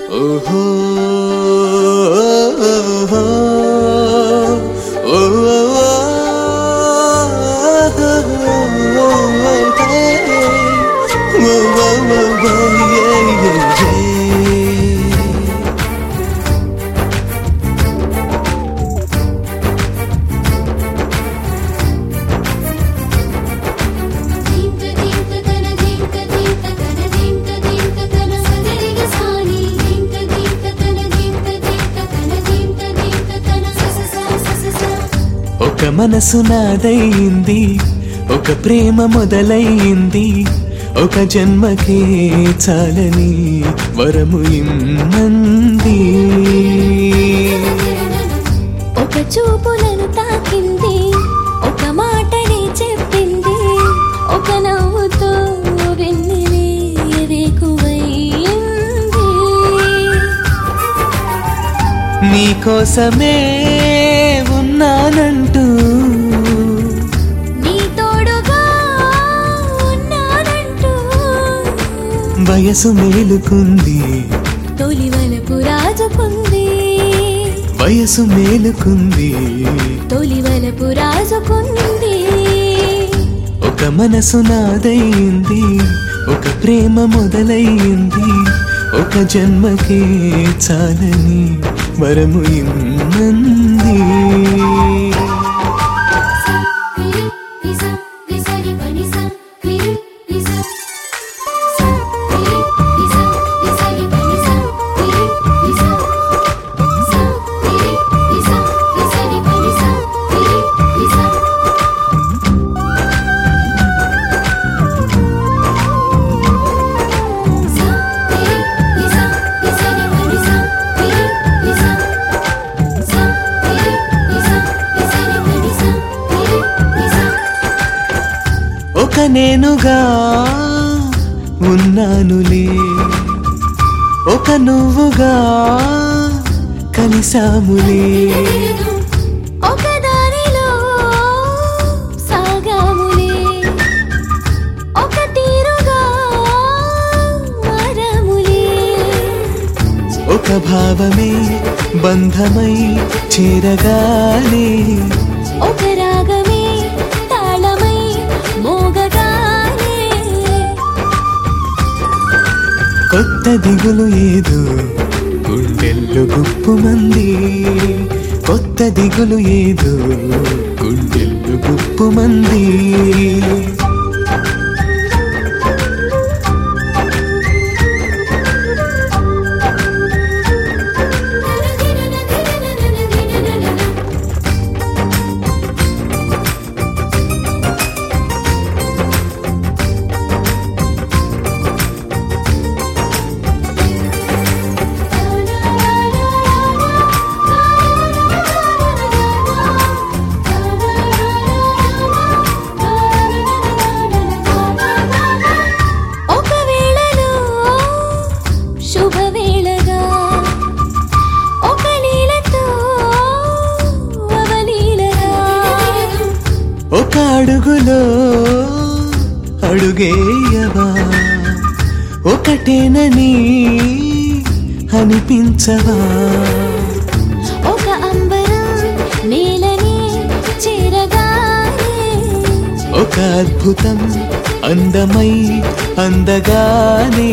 ఓహో ఓహో, దింక దింక తన దింక దింక తన దింక దింక తన సదరిగ సాని దింక దింక తన దింక దింక తన దింక దింక తన సస స సస స ఒక మనసు నాదయింది ఒక ప్రేమ మొదలయింది ఒక జన్మకే చాలని వరము ఇమ్మంది ఒక చూపులను తాకింది ఒక మాటనే చెప్పింది ఒక నవ్వుతో వెన్నెలే వేకువైంది నీకోసమే ఉన్నానంటూ నీ తోడుగా ఉన్నానంటూ వయసు మేలుకుంది తొలి వలపు రాజుకుంది వయసు మేలుకుంది తొలి వలపు రాజుకుంది ఒక మనసు నాదయింది ఒక ప్రేమ మొదలయింది ఒక జన్మకే చాలని వరము ఇమ్మంది ఒక నేనుగా ఉన్నానులే ఒక నువ్వుగా కలిసాములే ఒక దారిలో సాగాములే ఒక తీరుగా మారాములే ఒక భావమే బంధమై చేరగానే ఒక రాగమే తాళమై మోగగానే కొత్త దిగులు ఏదో గుండెల్లో గుప్పుమంది కొత్త దిగులు ఏదో గుండెల్లో గుప్పుమంది ఒక వేళలో శుభవేళగా ఒక లీలతో అవలీలగా ఒక అడుగులో అడుగేయవా ఒకటేనని అనిపించవా ఒక అంబరం నేలని చేరగానే ఒక అద్భుతం అందమై అందగానే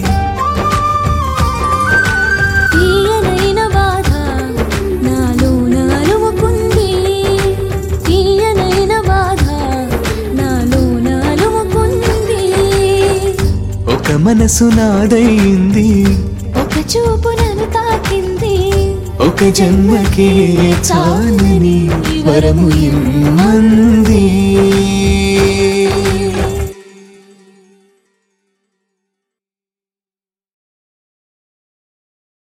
తీయనైన బాధ నాలో నాలుముకుంది తీయనైన బాధ నాలో నాలుముకుంది ఒక మనసు నాదయింది ఒక చూపు నన్ను తాకింది ఒక జన్మకే చాలని వరము ఇమ్మంది